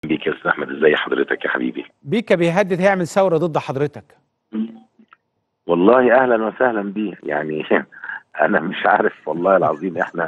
بيك يا استاذ احمد ازي حضرتك يا حبيبي بيكا بيهدد هيعمل ثوره ضد حضرتك والله اهلا وسهلا بيه يعني انا مش عارف والله العظيم احنا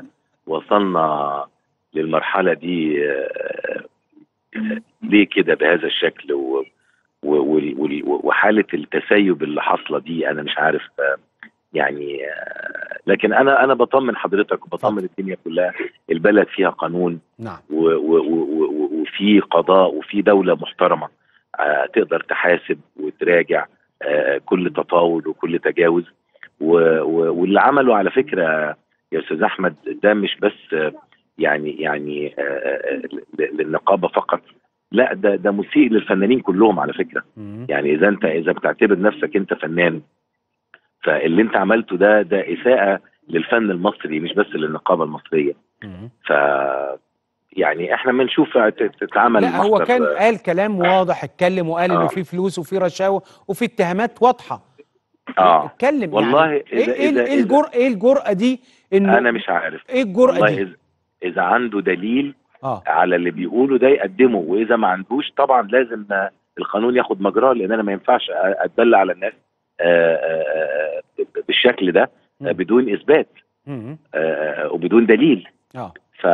وصلنا للمرحله دي آه، آه، ليه كده بهذا الشكل و و- وال- وال- وحاله التسيب اللي حاصله دي انا مش عارف آه، يعني آه، لكن انا انا بطمن حضرتك وبطمن الدنيا كلها البلد فيها قانون نعم و- و- و- و- وفي قضاء وفي دولة محترمة آه، تقدر تحاسب وتراجع آه، كل تطاول وكل تجاوز و- و- واللي عمله على فكرة يا أستاذ أحمد ده مش بس آه، يعني يعني آه، آه، ل- للنقابة فقط لا ده ده مسيء للفنانين كلهم على فكرة مم. يعني إذا أنت إذا بتعتبر نفسك أنت فنان فاللي أنت عملته ده ده إساءة للفن المصري مش بس للنقابة المصرية مم. ف يعني احنا بنشوف تت- تتعمل لا هو محضر- كان قال كلام واضح اتكلم وقال انه آه. في فلوس وفي رشاوى وفي اتهامات واضحه اه اتكلم والله يعني إذا- ايه ايه إذا- ايه الجرأه ايه الجرأه دي انه انا مش عارف ايه الجرأه والله دي اذا اذا عنده دليل اه على اللي بيقوله ده يقدمه واذا ما عندوش طبعا لازم آه، القانون ياخد مجراه لان انا ما ينفعش اتدلع على الناس آه، آه، آه، بالشكل ده آه، مم. بدون اثبات مم. آه، وبدون دليل اه ف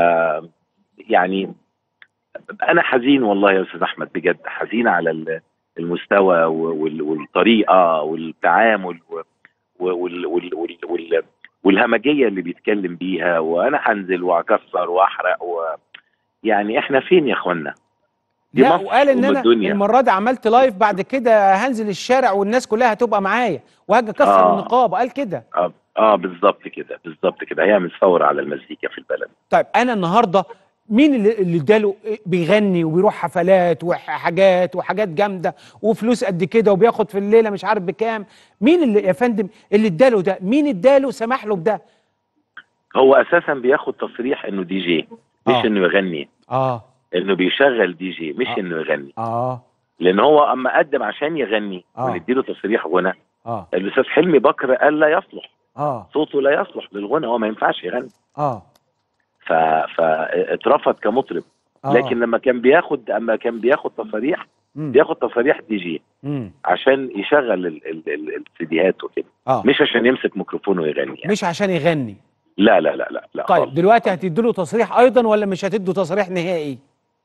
يعني انا حزين والله يا استاذ احمد بجد حزين على ال- المستوى وال- والطريقه والتعامل و- وال- وال- وال- وال- والهمجيه اللي بيتكلم بيها وانا هنزل واكسر واحرق و يعني احنا فين يا اخوانا؟ دي لا مصر وقال ان أم انا الدنيا. المره دي عملت لايف بعد كده هنزل الشارع والناس كلها هتبقى معايا وهاجي اكسر آه. النقابه قال كده اه, آه بالظبط كده بالظبط كده هيعمل ثوره على المزيكا في البلد طيب انا النهارده مين اللي اللي اداله بيغني وبيروح حفلات وحاجات وحاجات جامده وفلوس قد كده وبياخد في الليله مش عارف بكام مين اللي يا فندم اللي اداله ده مين اداله سمح له بده هو اساسا بياخد تصريح انه دي جي مش آه. انه يغني اه انه بيشغل دي جي مش آه. انه يغني اه لان هو اما قدم عشان يغني آه. ونديله تصريح غنى اه الاستاذ حلمي بكر قال لا يصلح اه صوته لا يصلح للغنى هو ما ينفعش يغني اه ف... فاترفض كمطرب آه. لكن لما كان بياخد اما كان بياخد تصاريح مم. بياخد تصاريح دي جي مم. عشان يشغل ال- ال- ال- السيديهات وكده اه مش عشان يمسك ميكروفون ويغني يعني. مش عشان يغني لا لا لا لا لا طيب خالص. دلوقتي هتديله تصريح ايضا ولا مش هتدوا تصريح نهائي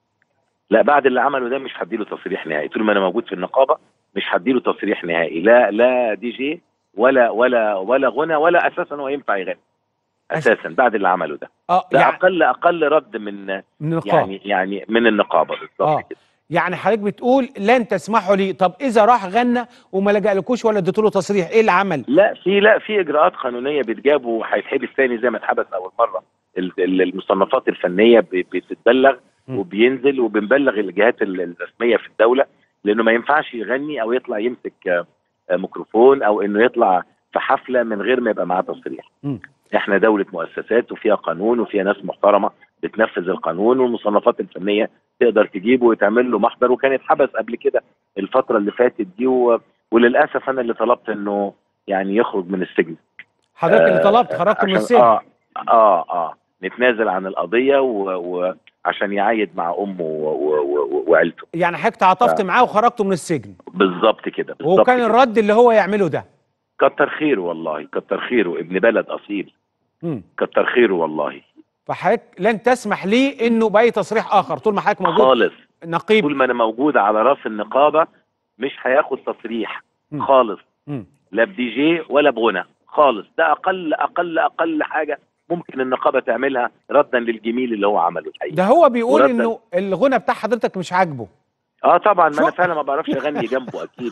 لا بعد اللي عمله ده مش هديله تصريح نهائي طول ما انا موجود في النقابه مش هديله تصريح نهائي لا لا دي جي ولا ولا ولا غنى ولا اساسا هو ينفع يغني اساسا بعد اللي عمله ده اه ده يعني اقل اقل رد من من النقابه يعني يعني من النقابه بالظبط آه. كده يعني حضرتك بتقول لن تسمحوا لي طب اذا راح غنى وما لجألكوش ولا اديتوا له تصريح ايه اللي عمل لا في لا في اجراءات قانونيه بتجاب وهيتحبس تاني زي ما اتحبس اول مره ال- ال- المصنفات الفنيه ب- بتتبلغ م. وبينزل وبنبلغ الجهات ال- الرسميه في الدوله لانه ما ينفعش يغني او يطلع يمسك آه، آه، ميكروفون او انه يطلع في حفله من غير ما يبقى معاه تصريح. م. احنا دوله مؤسسات وفيها قانون وفيها ناس محترمه بتنفذ القانون والمصنفات الفنيه تقدر تجيبه وتعمل له محضر وكان اتحبس قبل كده الفتره اللي فاتت دي و... وللاسف انا اللي طلبت انه يعني يخرج من السجن حضرتك اللي آه، طلبت خرجت من عشان- السجن اه اه اه نتنازل عن القضيه وعشان يعايد مع امه و- و- و- وعيلته يعني حضرتك تعاطفت آه. معاه وخرجته من السجن بالظبط كده بالظبط وكان كده. الرد اللي هو يعمله ده كتر خيره والله كتر خيره ابن بلد اصيل مم. كتر خيره والله فحضرتك لن تسمح لي انه باي تصريح اخر طول ما حضرتك موجود خالص نقيب طول ما انا موجود على راس النقابه مش هياخد تصريح مم. خالص مم. لا بدي جي ولا بغنى خالص ده اقل اقل اقل حاجه ممكن النقابه تعملها ردا للجميل اللي هو عمله الحقيقه ده هو بيقول ورد- انه الغنى بتاع حضرتك مش عاجبه اه طبعا ما انا شو- فعلا ما بعرفش اغني جنبه اكيد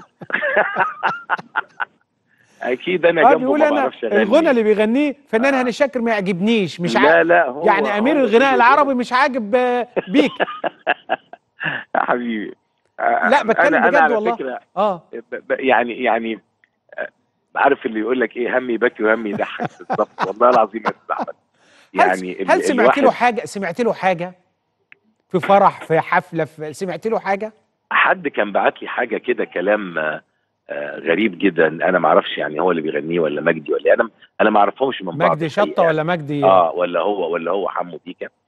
اكيد انا اه جنبه بيقول ما انا بعرفش اغني الغنى اللي بيغنيه فنان آه. هاني شاكر ما يعجبنيش مش لا عاجب لا هو يعني امير هو الغناء كده العربي مش عاجب آه، بيك يا حبيبي لا، بتكلم انا بجد انا على والله. فكره اه ب- ب- يعني يعني آه، عارف اللي يقول لك ايه همي يبكي وهمي يضحك بالظبط والله العظيم يا استاذ احمد يعني هل, ال- هل سمعت له الواحد- حاجه سمعت له حاجه في فرح في حفله في سمعت له حاجه حد كان بعت لي حاجه كده كلام آه، آه، غريب جدا انا ما اعرفش يعني هو اللي بيغنيه ولا مجدي ولا إيه. انا انا ما اعرفهمش من بعض مجدي شطه الحقيقة. ولا مجدي اه ولا هو ولا هو حمو بيكا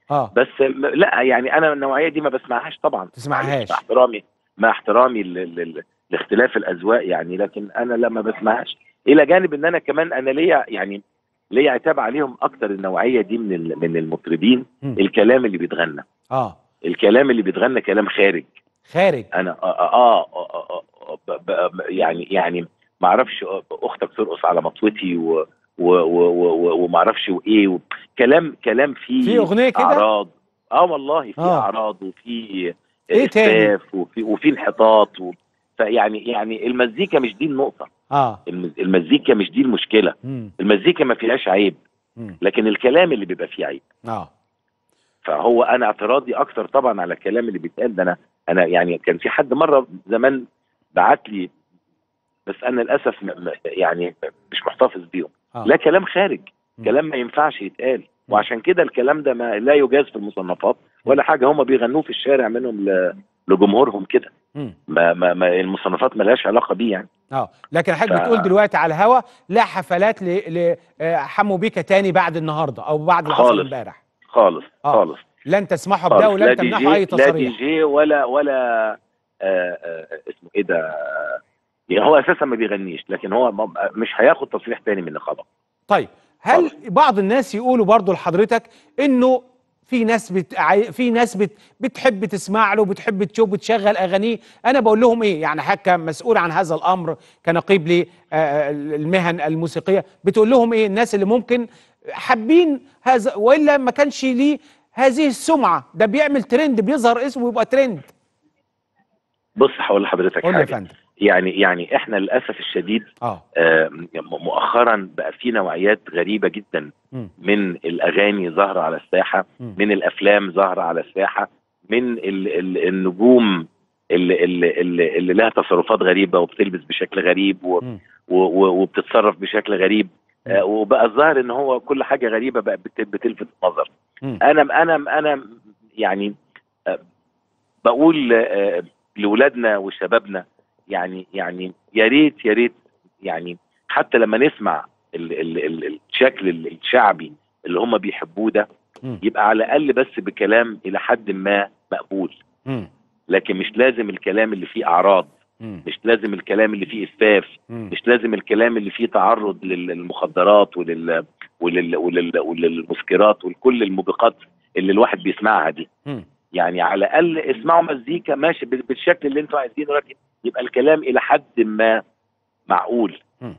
اه بس م- لا يعني انا النوعيه دي ما بسمعهاش طبعا تسمعهاش. مع احترامي مع احترامي ل- ل- ل- لاختلاف الاذواق يعني لكن انا لا ما بسمعهاش الى جانب ان انا كمان انا ليا يعني ليا عتاب عليهم اكتر النوعيه دي من ال- من المطربين مم. الكلام اللي بيتغنى اه الكلام اللي بيتغنى كلام خارج خارج انا اه اه, آه, آه, آه ب- ب- يعني يعني ما اعرفش اختك ترقص على مطوتي و و و و وما اعرفش وايه و- كلام كلام فيه في أغنية كده؟ اعراض اه والله في آه. اعراض وفي إيه تاني؟ إسفاف وفي وفي انحطاط و فيعني يعني المزيكا مش دي النقطه اه الم- المزيكا مش دي المشكله مم. المزيكا ما فيهاش عيب مم. لكن الكلام اللي بيبقى فيه عيب اه فهو انا اعتراضي اكتر طبعا على الكلام اللي بيتقال ده انا انا يعني كان في حد مره زمان بعت لي بس انا للاسف م- م- يعني مش محتفظ بيهم آه. لا كلام خارج مم. كلام ما ينفعش يتقال وعشان كده الكلام ده ما لا يجاز في المصنفات ولا حاجه هم بيغنوه في الشارع منهم ل- لجمهورهم كده مم. ما, ما, ما المصنفات ما لهاش علاقه بيه يعني اه لكن حضرتك ف- بتقول دلوقتي على الهوا لا حفلات ل ل- حمو بيكا تاني بعد النهارده او بعد اللي حصل خالص. امبارح خالص آه. خالص لن تسمحوا خالص بده ولن لا دي تمنحوا اي جي لا دي تصريح جي ولا ولا آه آه اسمه ايه ده يعني هو اساسا ما بيغنيش لكن هو ما- مش هياخد تصريح تاني من النقابه طيب هل بعض الناس يقولوا برضو لحضرتك انه في ناس بت... عاي- في ناس بت... بتحب تسمع له بتحب تشوف بتشغل اغانيه انا بقول لهم ايه يعني حضرتك كمسؤول عن هذا الامر كنقيب للمهن الموسيقيه بتقول لهم ايه الناس اللي ممكن حابين هذا والا ما كانش ليه هذه السمعه ده بيعمل ترند بيظهر اسمه ويبقى ترند بص هقول لحضرتك قول لي يا حاجه فندم يعني يعني احنا للاسف الشديد اه آه، م- مؤخرا بقى في نوعيات غريبه جدا مم. من الاغاني ظاهره على الساحه مم. من الافلام ظاهره على الساحه من ال ال النجوم اللي, اللي, اللي, اللي لها تصرفات غريبه وبتلبس بشكل غريب و مم. و و وبتتصرف بشكل غريب آه، وبقى الظاهر ان هو كل حاجه غريبه بقى بت- بتلفت النظر مم. انا انا انا يعني آه، بقول آه، لاولادنا وشبابنا يعني يعني يا ريت يا ريت يعني حتى لما نسمع ال ال ال الشكل ال- الشعبي اللي هم بيحبوه ده مم. يبقى على الاقل بس بكلام الى حد ما مقبول مم. لكن مش لازم الكلام اللي فيه اعراض مم. مش لازم الكلام اللي فيه اسفاف مم. مش لازم الكلام اللي فيه تعرض لل- للمخدرات ولل ولل ولل وللمسكرات ولكل الموبقات اللي الواحد بيسمعها دي مم. يعني على الاقل اسمعوا مزيكا ماشي بال- بالشكل اللي انتوا عايزينه لكن يبقى الكلام الى حد ما معقول مم.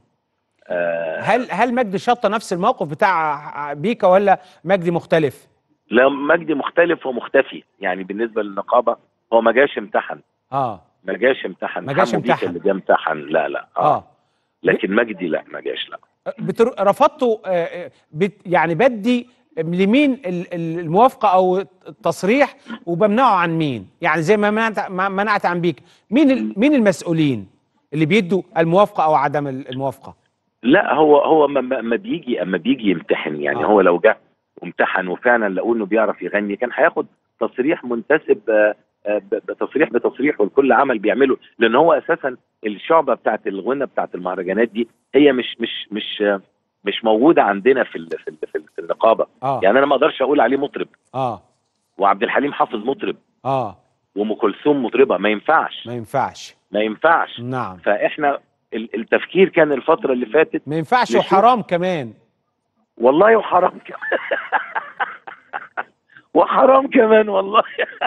آه هل هل مجدي شطه نفس الموقف بتاع بيكا ولا مجدي مختلف؟ لا مجدي مختلف ومختفي يعني بالنسبه للنقابه هو ما جاش امتحن اه ما جاش امتحن ما جاش حمو بيكا امتحن. اللي جه امتحن لا لا اه, اه لكن مجدي لا ما جاش لا بتر... رفضتوا آه، آه، بت... يعني بدي لمين ال- ال- الموافقه او التصريح وبمنعه عن مين؟ يعني زي ما منعت ما منعت عن بيك مين ال... مين المسؤولين اللي بيدوا الموافقه او عدم ال- الموافقه؟ لا هو هو ما- ما ما بيجي اما بيجي يمتحن يعني آه. هو لو جه وامتحن وفعلا لقوا انه بيعرف يغني كان هياخد تصريح منتسب آه، آه، ب- بتصريح بتصريح ولكل عمل بيعمله لان هو اساسا الشعبه بتاعت الغنى بتاعت المهرجانات دي هي مش مش مش آه، مش موجوده عندنا في ال- في ال- في ال- في النقابه اه يعني انا ما اقدرش اقول عليه مطرب اه وعبد الحليم حافظ مطرب اه وام كلثوم مطربه ما ينفعش ما ينفعش ما ينفعش نعم فاحنا ال- التفكير كان الفتره اللي فاتت ما ينفعش نشوف. وحرام كمان والله وحرام كمان وحرام كمان والله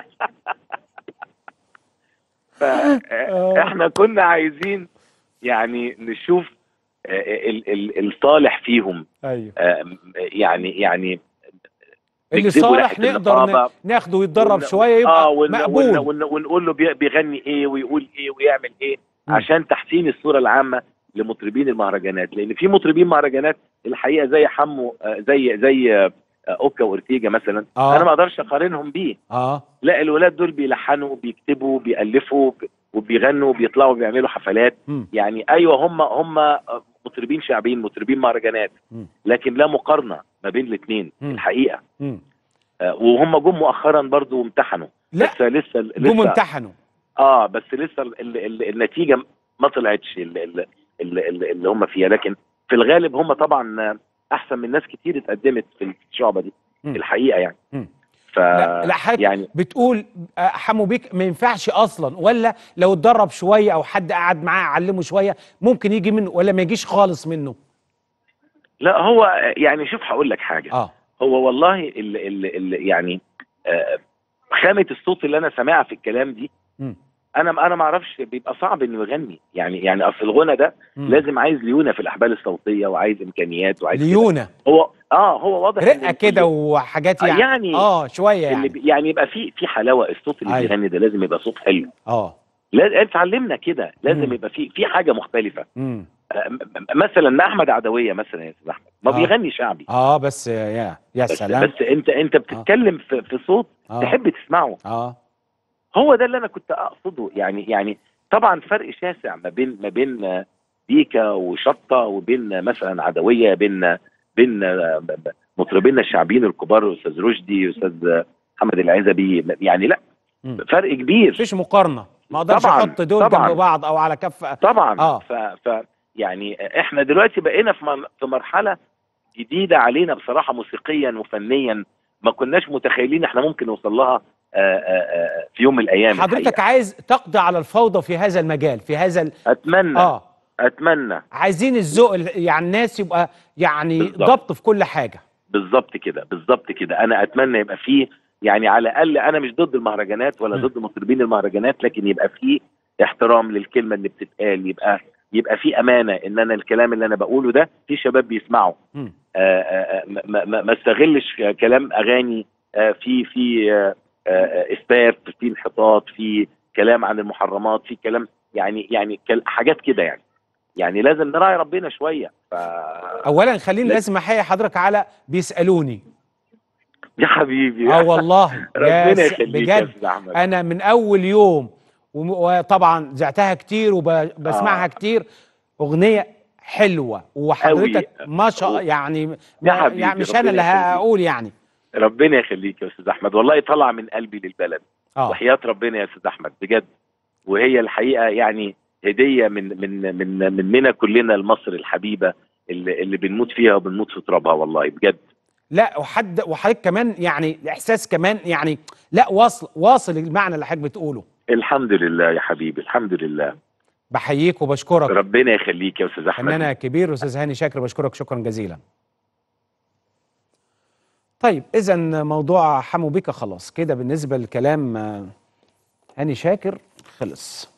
فاحنا كنا عايزين يعني نشوف آه، ال- ال- الصالح فيهم ايوه آه، يعني يعني اللي نكتبه صالح ريحة نقدر ن- النقابة. ناخده ويتدرب ون- شويه يبقى اه ون مقبول ون ون ونقول له بي- بيغني ايه ويقول ايه ويعمل ايه مم. عشان تحسين الصوره العامه لمطربين المهرجانات لان في مطربين مهرجانات الحقيقه زي حمو آه، زي زي آه، اوكا وارتيجا مثلا آه. انا ما اقدرش اقارنهم بيه اه لا الولاد دول بيلحنوا بيكتبوا بيالفوا ب- وبيغنوا بيطلعوا بيعملوا حفلات مم. يعني ايوه هم هم مطربين شعبيين مطربين مهرجانات مم. لكن لا مقارنه ما بين الاثنين مم. الحقيقه مم. آه، وهم جم مؤخرا برضو وامتحنوا لا بس لسه جم لسه امتحنوا اه بس لسه ال ال ال النتيجه ما طلعتش ال- ال- ال- ال- اللي هم فيها لكن في الغالب هم طبعا احسن من ناس كتير اتقدمت في الشعبه دي مم. الحقيقه يعني مم. ف لا لا حضرتك يعني بتقول آه، حمو بيك ما ينفعش اصلا ولا لو اتدرب شويه او حد قعد معاه علمه شويه ممكن يجي منه ولا ما يجيش خالص منه لا هو يعني شوف هقول لك حاجه اه هو والله ال ال ال يعني آه، خامه الصوت اللي انا سامعها في الكلام دي مم. انا انا ما اعرفش بيبقى صعب انه يغني يعني يعني اصل الغنى ده مم. لازم عايز ليونه في الاحبال الصوتيه وعايز امكانيات وعايز كده. ليونه هو اه هو واضح إن رقه الكل- كده وحاجات آه، يعني يعني اه شويه اللي يعني بي- يعني يبقى في في حلاوه الصوت اللي أيوة. بيغني ده لازم يبقى صوت حلو اه لا اتعلمنا كده لازم مم. يبقى في في حاجه مختلفه امم آه، م- م- مثلا احمد عدويه مثلا يا استاذ احمد ما آه. بيغني شعبي اه بس يا يا بس, سلام بس انت انت بتتكلم في, في صوت آه. تحب تسمعه اه هو ده اللي انا كنت اقصده يعني يعني طبعا فرق شاسع ما بين ما بين آه، ديكا وشطه وبين آه، مثلا عدويه بين بين آه، ب- ب- مطربينا الشعبيين الكبار استاذ رشدي استاذ آه، محمد العزبي يعني لا مم. فرق كبير مفيش مقارنه ما اقدرش طبعاً، احط دول طبعاً. جنب بعض او على كف طبعا آه. ف, ف يعني احنا دلوقتي بقينا في من- في مرحله جديده علينا بصراحه موسيقيا وفنيا ما كناش متخيلين احنا ممكن نوصل لها آه، آه، آه، في يوم من الايام حضرتك الحقيقة. عايز تقضي على الفوضى في هذا المجال في هذا ال... اتمنى اه اتمنى عايزين الذوق ال- يعني الناس يبقى يعني بالظبط. ضبط في كل حاجه بالظبط كده بالظبط كده انا اتمنى يبقى فيه يعني على الاقل انا مش ضد المهرجانات ولا م. ضد مطربين المهرجانات لكن يبقى فيه احترام للكلمه اللي بتتقال يبقى يبقى في امانه ان انا الكلام اللي انا بقوله ده في شباب بيسمعوا مم. آه، آه، ما ما- ما استغلش كلام اغاني آه، في في آه، آه، اسفاف في انحطاط في كلام عن المحرمات في كلام يعني يعني كل- حاجات كده يعني يعني لازم نراعي ربنا شويه ف اولا خليني لا. لازم احيي حضرتك على بيسالوني يا حبيبي اه والله يا ربنا س- يخليك يا بجد استاذ احمد انا من اول يوم وم- وطبعا زعتها كتير وبسمعها آه. كتير اغنيه حلوه وحضرتك أوي. ما شاء أوي. يعني ما يا حبيبي، يعني مش ربنا انا اللي يخليك. هقول يعني ربنا يخليك يا استاذ احمد والله طلع من قلبي للبلد اه وحياه ربنا يا استاذ احمد بجد وهي الحقيقه يعني هديه من من من مننا كلنا لمصر الحبيبه اللي, اللي بنموت فيها وبنموت في ترابها والله بجد لا وحد وحضرتك كمان يعني الاحساس كمان يعني لا واصل واصل المعنى اللي حضرتك بتقوله الحمد لله يا حبيبي الحمد لله بحييك وبشكرك ربنا يخليك يا استاذ احمد فنانة كبير استاذ هاني شاكر بشكرك شكرا جزيلا طيب اذا موضوع حمو بيكا خلاص كده بالنسبه لكلام آه، هاني شاكر خلص